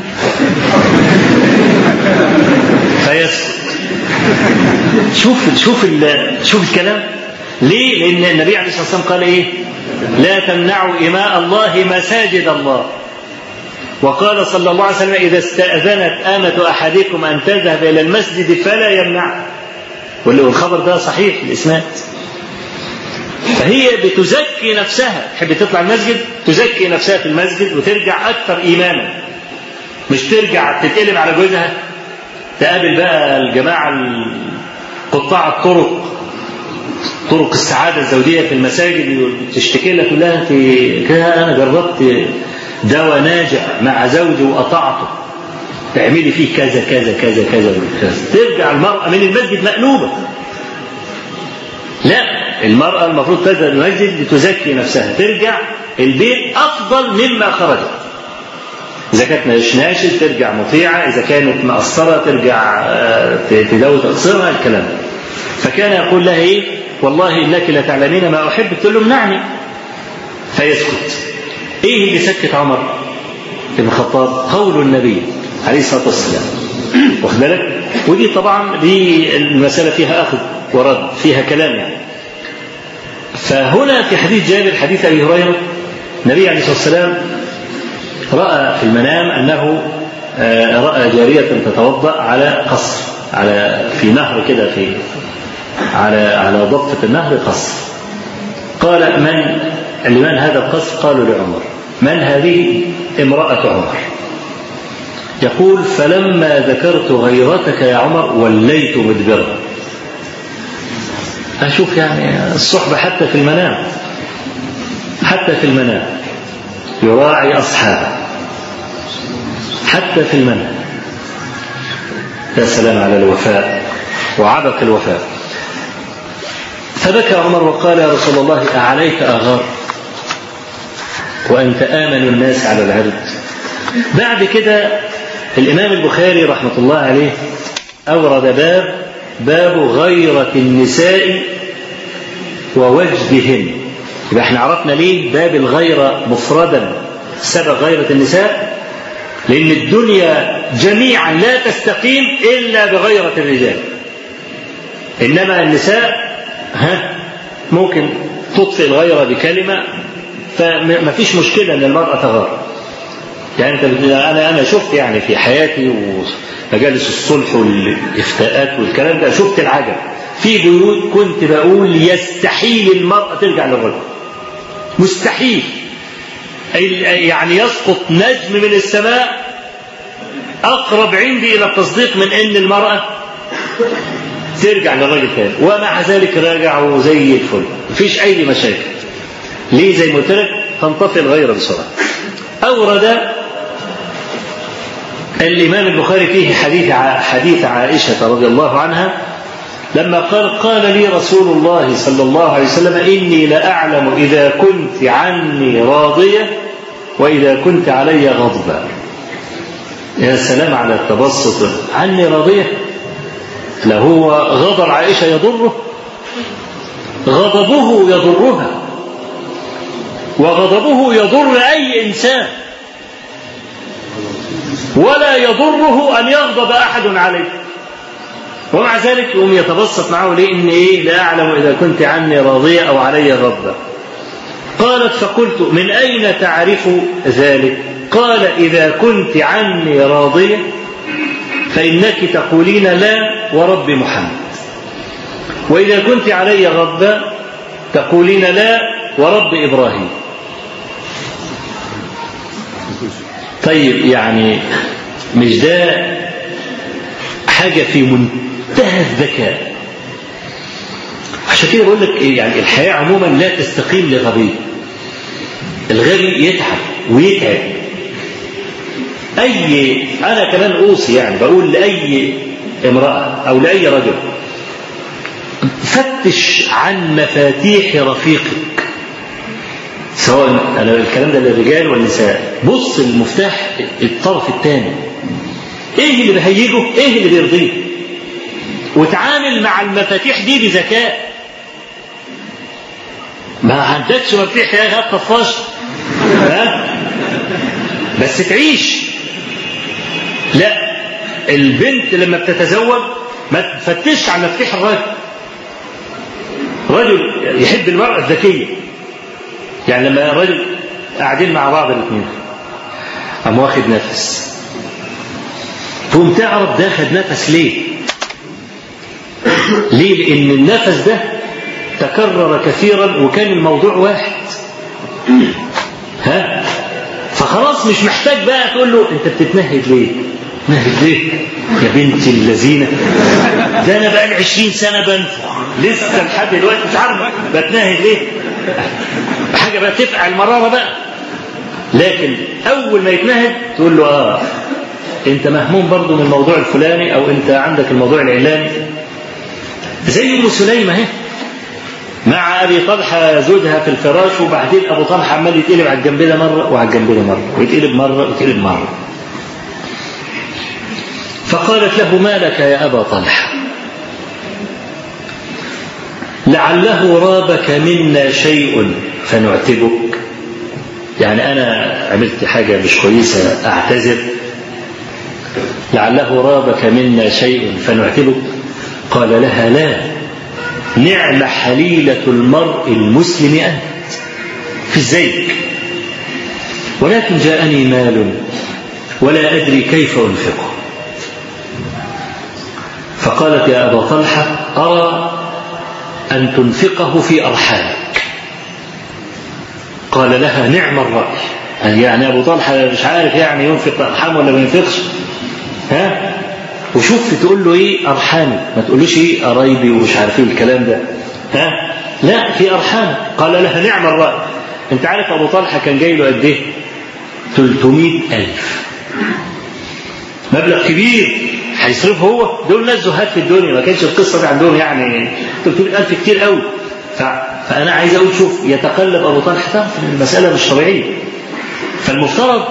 [SPEAKER 1] فيسكت شوف شوف شوف الكلام ليه؟ لأن النبي عليه الصلاة والسلام قال إيه؟ لا تمنعوا إماء الله مساجد الله. وقال صلى الله عليه وسلم إذا استأذنت آمة أحدكم أن تذهب إلى المسجد فلا يمنع. والخبر ده صحيح الإسناد. فهي بتزكي نفسها تحب تطلع المسجد تزكي نفسها في المسجد وترجع أكثر إيمانا مش ترجع تتقلب على جوزها تقابل بقى الجماعة قطاع الطرق طرق السعادة الزوجية في المساجد تشتكي لها تقول لها انت كده أنا جربت دواء ناجع مع زوجي وقطعته تعملي فيه كذا كذا كذا كذا كذا ترجع المرأة من المسجد مقلوبة لا المرأة المفروض تذهب المسجد لتزكي نفسها ترجع البيت أفضل مما خرجت إذا كانت مش ناشد ترجع مطيعة إذا كانت مقصرة ترجع تداوي تقصيرها الكلام فكان يقول لها إيه والله إنك لتعلمين ما أحب تقول له منعني فيسكت إيه اللي سكت عمر بن الخطاب قول النبي عليه الصلاة والسلام واخد بالك ودي طبعا دي المسألة فيها أخذ ورد فيها كلام يعني فهنا في حديث جابر حديث أبي هريرة النبي عليه الصلاة والسلام رأى في المنام أنه رأى جارية تتوضأ على قصر على في نهر كده في على على ضفة النهر قصر قال من لمن هذا القصر قالوا لعمر من هذه امرأة عمر يقول فلما ذكرت غيرتك يا عمر وليت مدبرا أشوف يعني الصحبة حتى في المنام حتى في المنام يراعي أصحابه حتى في المنام يا سلام على الوفاء وعبق الوفاء فبكى عمر وقال يا رسول الله أعليك أغار وأنت آمن الناس على العرض بعد كده الإمام البخاري رحمة الله عليه أورد باب باب غيرة النساء ووجدهن يبقى احنا عرفنا ليه باب الغيرة مفردا سبب غيرة النساء لأن الدنيا جميعا لا تستقيم إلا بغيرة الرجال إنما النساء ها ممكن تطفئ الغيرة بكلمة فما فيش مشكلة أن المرأة تغار يعني انت انا انا شفت يعني في حياتي ومجالس الصلح والافتاءات والكلام ده شفت العجب في بيوت كنت بقول يستحيل المرأة ترجع للرجل مستحيل يعني يسقط نجم من السماء أقرب عندي إلى التصديق من أن المرأة ترجع للراجل تاني ومع ذلك راجعوا زي الفل مفيش أي مشاكل ليه زي ما قلت لك تنطفئ الغيرة بسرعة أورد الإمام البخاري فيه حديث حديث عائشة رضي الله عنها لما قال قال لي رسول الله صلى الله عليه وسلم إني لأعلم إذا كنت عني راضية وإذا كنت علي غضبا يا سلام على التبسط عني راضية لهو غضب عائشة يضره غضبه يضرها وغضبه يضر أي إنسان ولا يضره أن يغضب أحد عليه ومع ذلك يقوم يتبسط معه ليه إن إيه لا أعلم إذا كنت عني راضية أو علي غضبة قالت فقلت من أين تعرف ذلك قال إذا كنت عني راضية فإنك تقولين لا ورب محمد وإذا كنت علي غضبة تقولين لا ورب إبراهيم طيب يعني مش ده حاجة في منتهى الذكاء عشان كده بقول لك يعني الحياة عموما لا تستقيم لغبي الغبي يتعب ويتعب أي أنا كمان أوصي يعني بقول لأي امرأة أو لأي رجل فتش عن مفاتيح رفيقك سواء أنا الكلام ده للرجال والنساء بص المفتاح الطرف الثاني ايه اللي بيهيجه ايه اللي بيرضيه وتعامل مع المفاتيح دي بذكاء ما عندكش مفاتيح يا اخي طفاش ها بس تعيش لا البنت لما بتتزوج ما تفتش على مفاتيح الراجل رجل يحب المرأة الذكية يعني لما رجل قاعدين مع بعض الاثنين قام واخد نفس تقوم تعرف ده خد نفس ليه؟ ليه؟ لأن النفس ده تكرر كثيرا وكان الموضوع واحد ها فخلاص مش محتاج بقى تقول له انت بتتنهد ليه نهد ليه يا بنت اللذينه ده انا بقى لي 20 سنه بنفخ لسه لحد دلوقتي مش عارف بتنهد ليه حاجه بقى تفقع المراره بقى لكن اول ما يتنهد تقول له اه انت مهموم برضه من الموضوع الفلاني او انت عندك الموضوع العلاني زي ام سليمه اهي مع ابي طلحه زوجها في الفراش وبعدين ابو طلحه عمال يتقلب على الجنب ده مره وعلى الجنب ده مره ويتقلب مره ويتقلب مره فقالت له ما لك يا ابا طلحه لعله رابك منا شيء فنعتبك يعني انا عملت حاجه مش كويسه اعتذر لعله رابك منا شيء فنعتبك قال لها لا نعم حليلة المرء المسلم أنت في الزيك ولكن جاءني مال ولا أدري كيف أنفقه فقالت يا أبا طلحة أرى أن تنفقه في أرحامك قال لها نعم الرأي يعني أبو طلحة مش عارف يعني ينفق أرحام ولا ما ينفقش ها وشوف تقول له ايه ارحامي ما تقولوش ايه قرايبي ومش عارف ايه الكلام ده ها لا في ارحام قال لها نعم الراي انت عارف ابو طلحه كان جاي له قد ايه 300 الف مبلغ كبير هيصرفه هو دول ناس زهاد في الدنيا ما كانش القصه دي عندهم يعني 300 الف كتير قوي ف... فانا عايز اقول شوف يتقلب ابو طلحه تعرف ان المساله مش طبيعيه فالمفترض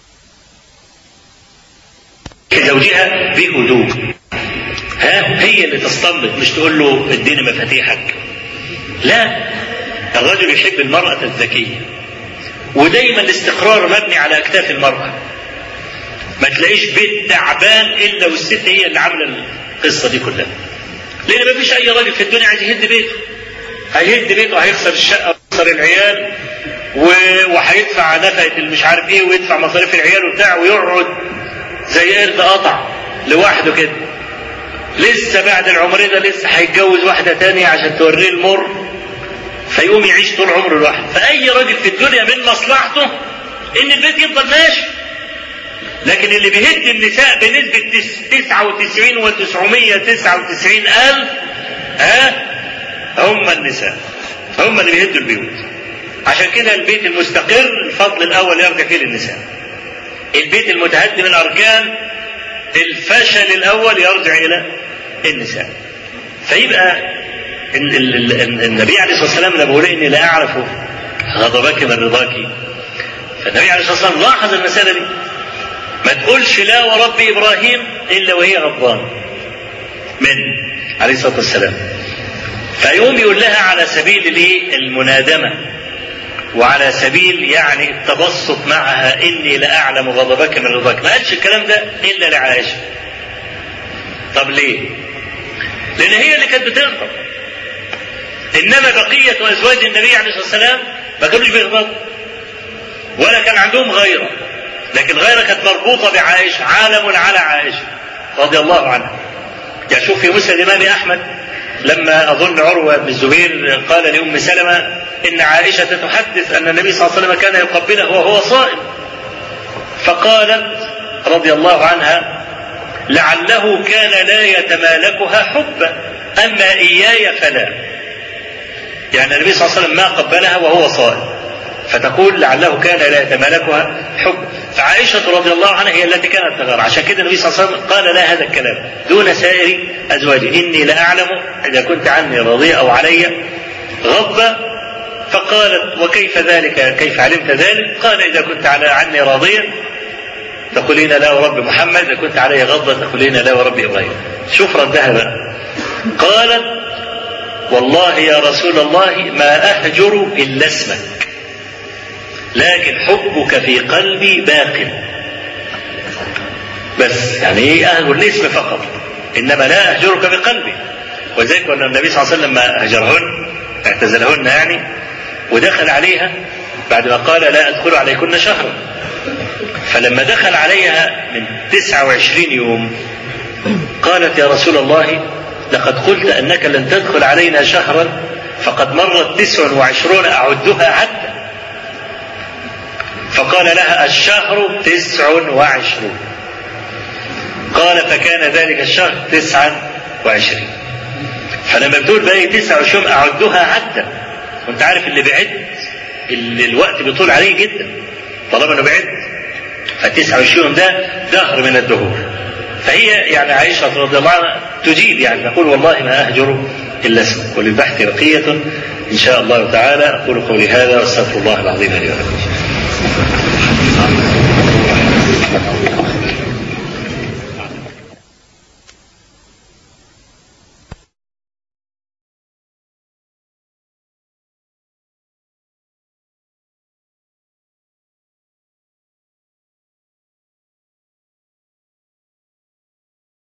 [SPEAKER 1] زوجها بهدوء ها هي اللي تستنبط مش تقول له اديني مفاتيحك لا الرجل يحب المرأة الذكية ودايما الاستقرار مبني على أكتاف المرأة ما تلاقيش بيت تعبان إلا والست هي اللي عاملة القصة دي كلها لأن ما فيش أي راجل في الدنيا عايز يهد بيته هيهد بيته هيخسر الشقة ويخسر العيال وهيدفع نفقة مش عارف ايه ويدفع مصاريف العيال وبتاع ويقعد زي قرد قطع لوحده كده لسه بعد العمر ده لسه هيتجوز واحده تانية عشان توريه المر فيقوم يعيش طول عمره لوحده فاي راجل في الدنيا من مصلحته ان البيت يفضل ماشي لكن اللي بيهد النساء بنسبة 99 و 999 ألف ها هم النساء هم اللي بيهدوا البيوت عشان كده البيت المستقر الفضل الأول يرجع فيه للنساء البيت المتهدم الاركان الفشل الاول يرجع الى النساء فيبقى النبي عليه الصلاه والسلام لما بيقول اني لا اعرف غضبك من رضاك فالنبي عليه الصلاه والسلام لاحظ المساله دي ما تقولش لا ورب ابراهيم الا وهي غضبان من عليه الصلاه والسلام فيقوم يقول لها على سبيل الايه المنادمه وعلى سبيل يعني التبسط معها اني لاعلم غضبك من رضاك ما قالش الكلام ده الا لعائشه طب ليه لان هي اللي كانت بتغضب انما بقيه ازواج النبي عليه الصلاه والسلام ما كانوش بيغضبوا ولا كان عندهم غيره لكن غيره كانت مربوطه بعائشه عالم على عائشه رضي الله عنها يعني شوف في مسند الامام احمد لما اظن عروه بن الزبير قال لام سلمه ان عائشه تحدث ان النبي صلى الله عليه وسلم كان يقبله وهو صائم فقالت رضي الله عنها لعله كان لا يتمالكها حبا اما اياي فلا يعني النبي صلى الله عليه وسلم ما قبلها وهو صائم فتقول لعله كان لا يتمالكها حب فعائشة رضي الله عنها هي التي كانت تغار عشان كده النبي صلى الله عليه وسلم قال لا هذا الكلام دون سائر أزواجه إني لأعلم إذا كنت عني راضية أو علي غضبة فقالت وكيف ذلك كيف علمت ذلك قال إذا كنت على عني راضية تقولين لا ورب محمد إذا كنت علي غضبة تقولين لا ورب إبراهيم شوف ردها بقى قالت والله يا رسول الله ما أهجر إلا اسمك لكن حبك في قلبي باق بس يعني ايه اهجر الاسم فقط انما لا اهجرك بقلبي وذلك ان النبي صلى الله عليه وسلم ما هجرهن اعتزلهن يعني ودخل عليها بعد ما قال لا ادخل عليكن شهرا فلما دخل عليها من 29 يوم قالت يا رسول الله لقد قلت انك لن تدخل علينا شهرا
[SPEAKER 7] فقد مرت تسع وعشرون أعدها عدا فقال لها الشهر تسع وعشرون قال فكان ذلك الشهر تسعا وعشرين فلما بتقول بقى تسع وعشرون أعدها عدا وانت عارف اللي بعد اللي الوقت بيطول عليه جدا طالما انه بعد فتسع وعشرون ده دهر من الدهور فهي يعني عائشة رضي الله عنها تجيب يعني تقول والله ما أهجر إلا اسمك وللبحث بقية إن شاء الله تعالى أقول قولي هذا وأستغفر الله العظيم لي ولكم